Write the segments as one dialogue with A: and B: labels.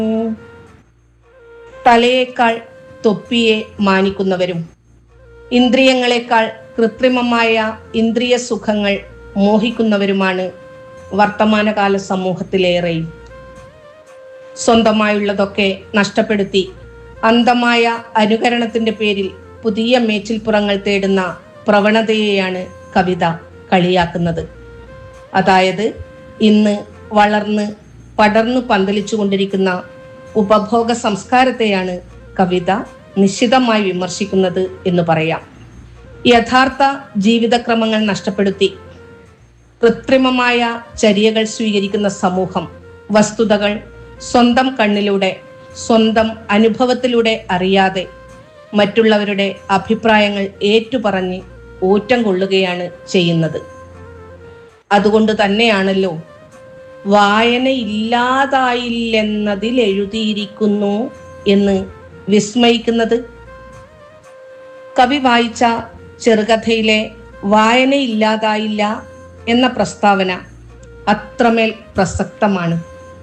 A: തലയേക്കാൾ തൊപ്പിയെ മാനിക്കുന്നവരും ഇന്ദ്രിയങ്ങളെക്കാൾ കൃത്രിമമായ ഇന്ദ്രിയ സുഖങ്ങൾ മോഹിക്കുന്നവരുമാണ് വർത്തമാനകാല സമൂഹത്തിലേറെയും സ്വന്തമായുള്ളതൊക്കെ നഷ്ടപ്പെടുത്തി അന്ധമായ അനുകരണത്തിന്റെ പേരിൽ പുതിയ മേച്ചിൽപ്പുറങ്ങൾ തേടുന്ന പ്രവണതയെയാണ് കവിത കളിയാക്കുന്നത് അതായത് ഇന്ന് വളർന്ന് പടർന്നു പന്തലിച്ചു കൊണ്ടിരിക്കുന്ന ഉപഭോഗ സംസ്കാരത്തെയാണ് കവിത നിശ്ചിതമായി വിമർശിക്കുന്നത് എന്ന് പറയാം യഥാർത്ഥ ജീവിതക്രമങ്ങൾ നഷ്ടപ്പെടുത്തി കൃത്രിമമായ ചര്യകൾ സ്വീകരിക്കുന്ന സമൂഹം വസ്തുതകൾ സ്വന്തം കണ്ണിലൂടെ സ്വന്തം അനുഭവത്തിലൂടെ അറിയാതെ മറ്റുള്ളവരുടെ അഭിപ്രായങ്ങൾ ഏറ്റുപറഞ്ഞ് ഊറ്റം കൊള്ളുകയാണ് ചെയ്യുന്നത് അതുകൊണ്ട് തന്നെയാണല്ലോ വായന ഇല്ലാതായില്ലെന്നതിൽ എഴുതിയിരിക്കുന്നു എന്ന് വിസ്മയിക്കുന്നത് കവി വായിച്ച ചെറുകഥയിലെ വായന ഇല്ലാതായില്ല എന്ന പ്രസ്താവന അത്രമേൽ പ്രസക്തമാണ്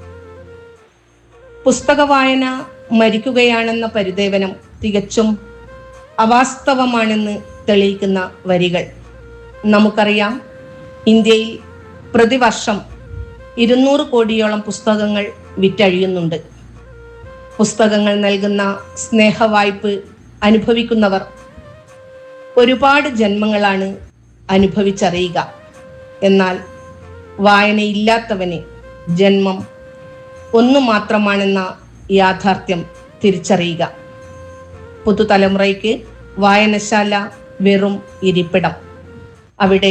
A: പുസ്തക വായന മരിക്കുകയാണെന്ന പരിദേവനം തികച്ചും അവാസ്തവമാണെന്ന് തെളിയിക്കുന്ന വരികൾ നമുക്കറിയാം ഇന്ത്യയിൽ പ്രതിവർഷം ഇരുന്നൂറ് കോടിയോളം പുസ്തകങ്ങൾ വിറ്റഴിയുന്നുണ്ട് പുസ്തകങ്ങൾ നൽകുന്ന സ്നേഹവായ്പ് അനുഭവിക്കുന്നവർ ഒരുപാട് ജന്മങ്ങളാണ് അനുഭവിച്ചറിയുക എന്നാൽ വായനയില്ലാത്തവന് ജന്മം ഒന്നു മാത്രമാണെന്ന യാഥാർത്ഥ്യം തിരിച്ചറിയുക പുതുതലമുറയ്ക്ക് വായനശാല വെറും ഇരിപ്പിടം അവിടെ